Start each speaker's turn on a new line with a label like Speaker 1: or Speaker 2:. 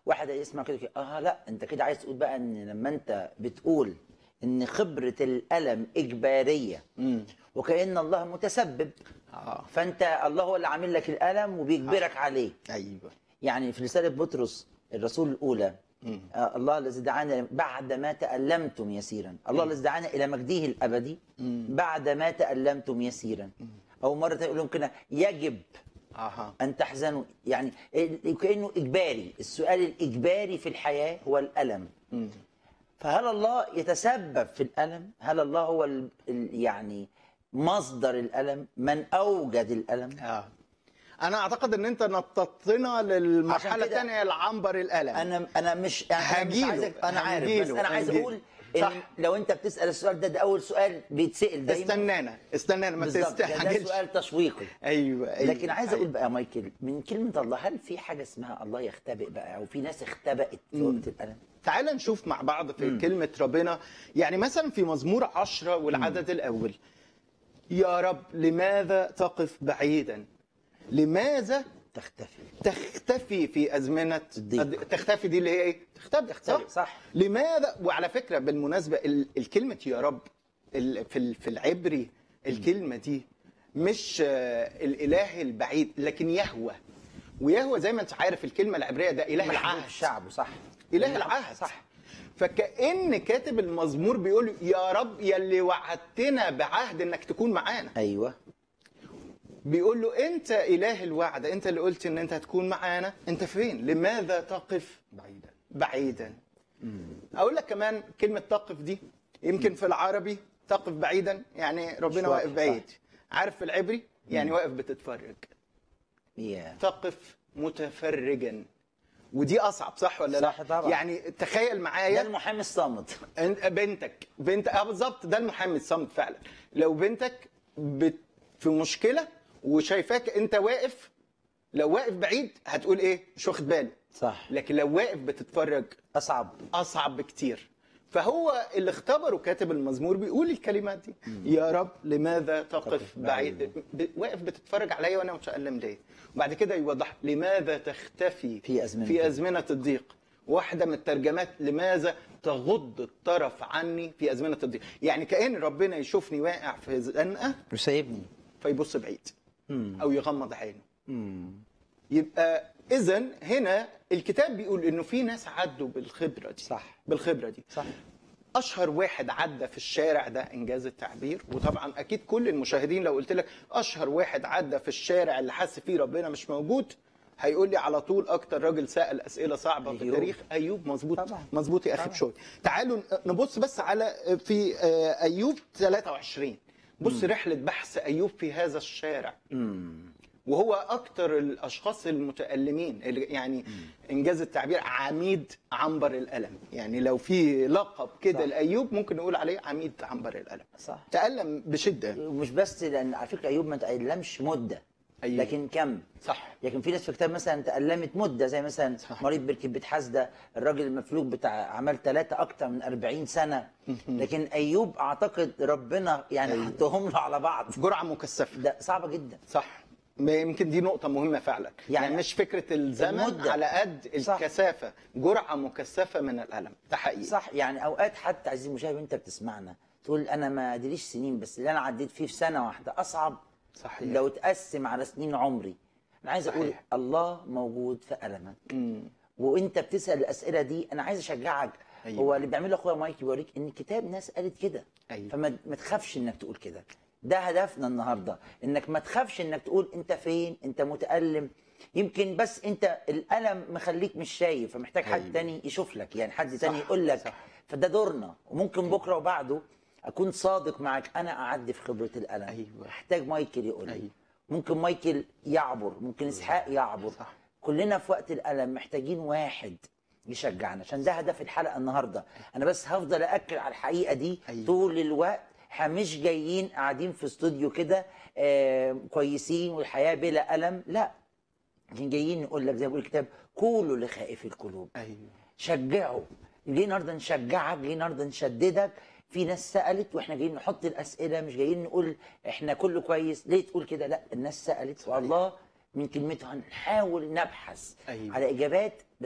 Speaker 1: واحد يسمع كده كده، اه لا انت كده عايز تقول بقى ان لما انت بتقول ان خبره الالم اجباريه وكان الله متسبب
Speaker 2: اه
Speaker 1: فانت الله هو اللي عامل لك الالم وبيجبرك عليه
Speaker 2: ايوه
Speaker 1: يعني في رساله بطرس الرسول الاولى آه الله الذي دعانا بعد ما تألمتم يسيرا الله الذي دعانا إلى مجده الأبدي بعد ما تألمتم يسيرا أو مرة يقول لهم كده يجب
Speaker 2: اها
Speaker 1: أن تحزنوا يعني كأنه إجباري السؤال الإجباري في الحياة هو الألم فهل الله يتسبب في الألم هل الله هو ال ال- يعني مصدر الألم من أوجد الألم
Speaker 2: اه انا اعتقد ان انت نططنا للمرحله
Speaker 1: عشان كده
Speaker 2: الثانيه لعنبر الالم
Speaker 1: انا انا مش يعني أنا مش
Speaker 2: هجيله،
Speaker 1: عايزك انا عارف بس
Speaker 2: هجيله،
Speaker 1: انا عايز
Speaker 2: هجيله.
Speaker 1: اقول ان
Speaker 2: صح.
Speaker 1: لو انت بتسال السؤال ده ده اول سؤال بيتسال دايما
Speaker 2: استنانا استنانا ما
Speaker 1: بالظبط ده, ده
Speaker 2: تستعجلش
Speaker 1: سؤال تشويقي
Speaker 2: ايوه ايوه
Speaker 1: لكن عايز
Speaker 2: أيوة.
Speaker 1: اقول بقى يا مايكل من كلمه الله هل في حاجه اسمها الله يختبئ بقى او في ناس اختبأت في وقت الالم
Speaker 2: تعال نشوف مع بعض في م. كلمة ربنا يعني مثلا في مزمور عشرة والعدد الأول يا رب لماذا تقف بعيدا لماذا
Speaker 1: تختفي
Speaker 2: تختفي في أزمنة
Speaker 1: الضيق.
Speaker 2: الض- تختفي دي اللي هي إيه؟ تختبئ
Speaker 1: تختبئ، صح.
Speaker 2: لماذا وعلى فكرة بالمناسبة ال- الكلمة يا رب ال- في ال- في العبري الكلمة دي مش آه، الإله البعيد لكن يهوى ويهوى زي ما أنت عارف الكلمة العبرية ده إله
Speaker 1: محبوب
Speaker 2: العهد
Speaker 1: الشعب صح
Speaker 2: اله العهد صح فكأن كاتب المزمور بيقول يا رب يلي وعدتنا بعهد انك تكون معانا
Speaker 1: ايوه
Speaker 2: بيقول له انت اله الوعد انت اللي قلت ان انت هتكون معانا انت فين لماذا تقف
Speaker 3: بعيدا
Speaker 2: بعيدا اقول لك كمان كلمه تقف دي يمكن في العربي تقف بعيدا يعني ربنا
Speaker 1: واقف،
Speaker 2: واقف بعيد عارف في العبري يعني واقف بتتفرج
Speaker 1: يا
Speaker 2: تقف متفرجا ودي اصعب صح ولا
Speaker 1: صح
Speaker 2: لا
Speaker 1: طبعا.
Speaker 2: يعني تخيل
Speaker 1: ده
Speaker 2: معايا
Speaker 1: المحامي الصامت
Speaker 2: أنت- بنتك بنت اه بالظبط ده المحامي الصمت فعلا لو بنتك بت في مشكله وشايفاك انت واقف لو واقف بعيد هتقول ايه مش واخد بالي
Speaker 1: صح
Speaker 2: لكن لو واقف بتتفرج
Speaker 1: اصعب
Speaker 2: اصعب بكتير فهو اللي اختبره كاتب المزمور بيقول الكلمات دي يا رب لماذا تقف
Speaker 1: تقف
Speaker 2: بعيد
Speaker 1: بعيد.
Speaker 2: ب- واقف بتتفرج عليا وانا متألم ليه وبعد كده يوضح لماذا تختفي
Speaker 1: في أزمنة
Speaker 2: في أزمنة الضيق واحدة من الترجمات لماذا تغض الطرف عني في أزمنة الضيق يعني كأن ربنا يشوفني واقع في زنقة
Speaker 1: وسايبني
Speaker 2: فيبص بعيد أو يغمض عينه يبقى اذا هنا الكتاب بيقول انه في ناس عدوا بالخبره دي
Speaker 1: صح.
Speaker 2: بالخبره دي
Speaker 1: صح
Speaker 2: اشهر واحد عدى في الشارع ده انجاز التعبير وطبعا اكيد كل المشاهدين لو قلت لك اشهر واحد عدى في الشارع اللي حس فيه ربنا مش موجود هيقول لي على طول اكتر راجل سال اسئله صعبه في
Speaker 1: أيوب.
Speaker 2: التاريخ ايوب مظبوط
Speaker 1: طبعا.
Speaker 2: مظبوط يا اخي
Speaker 1: طبعا.
Speaker 2: بشوي تعالوا نبص بس على في آه، ايوب 23 بص رحله بحث ايوب في هذا الشارع وهو اكتر الاشخاص المتالمين اللي يعني انجاز التعبير عميد عنبر الالم يعني لو في لقب كده
Speaker 1: صح.
Speaker 2: لايوب ممكن نقول عليه عميد عنبر الالم
Speaker 1: صح
Speaker 2: تالم بشده
Speaker 1: ومش بس لان على فكره ايوب ما تألمش مده
Speaker 2: أيوة.
Speaker 1: لكن كم
Speaker 2: صح
Speaker 1: لكن في ناس في الكتاب مثلا تألمت مدة زي مثلا
Speaker 2: صح.
Speaker 1: مريض بركة بيت حسدة الراجل المفلوج بتاع عمل ثلاثة أكتر من 40 سنة لكن أيوب أعتقد ربنا يعني
Speaker 2: أيوة.
Speaker 1: حطهم له على بعض
Speaker 2: جرعه مكثفه
Speaker 1: ده صعبة جدا
Speaker 2: صح ما يمكن دي نقطة مهمة فعلا يعني,
Speaker 1: يعني
Speaker 2: يعني مش فكرة الزمن
Speaker 1: المدة.
Speaker 2: على قد
Speaker 1: صح.
Speaker 2: الكثافة جرعة مكثفة من الألم ده حقيقي
Speaker 1: صح يعني أوقات حتى عزيزي المشاهد وأنت بتسمعنا تقول أنا ما أدريش سنين بس اللي أنا عديت فيه في سنة واحدة أصعب
Speaker 2: صحيح.
Speaker 1: لو تقسم على سنين عمري أنا عايز أقول
Speaker 2: صحيح.
Speaker 1: الله موجود في ألمك وانت بتسال الاسئله دي انا عايز اشجعك
Speaker 2: أيوة.
Speaker 1: هو اللي بيعمله اخويا مايك بيوريك ان الكتاب ناس قالت كده
Speaker 2: أيوة.
Speaker 1: فما ما تخافش انك تقول كده ده هدفنا النهارده انك ما تخافش انك تقول انت فين انت متالم يمكن بس انت الالم مخليك مش شايف فمحتاج حد
Speaker 2: أيوة.
Speaker 1: تاني يشوف لك يعني حد تاني
Speaker 2: صح،
Speaker 1: يقول لك
Speaker 2: صح.
Speaker 1: فده دورنا وممكن بكره وبعده اكون صادق معك انا اعدي في خبره الالم
Speaker 2: أيوة.
Speaker 1: احتاج مايكل يقول لي
Speaker 2: أيوة.
Speaker 1: ممكن مايكل يعبر ممكن اسحاق يعبر
Speaker 2: صح.
Speaker 1: كلنا في وقت الالم محتاجين واحد يشجعنا عشان ده هدف الحلقه النهارده انا بس هفضل ااكد على الحقيقه دي
Speaker 2: أيوة.
Speaker 1: طول الوقت احنا مش جايين قاعدين في استوديو كده آه كويسين والحياه بلا الم لا لكن جايين نقول لك زي ما بيقول الكتاب قولوا لخائف القلوب
Speaker 2: أيوه
Speaker 1: شجعوا جايين النهارده نشجعك جايين النهارده نشددك في ناس سالت واحنا جايين نحط الاسئله مش جايين نقول احنا كله كويس ليه تقول كده لا الناس سالت والله من كلمته هنحاول نبحث
Speaker 2: أيوة.
Speaker 1: على اجابات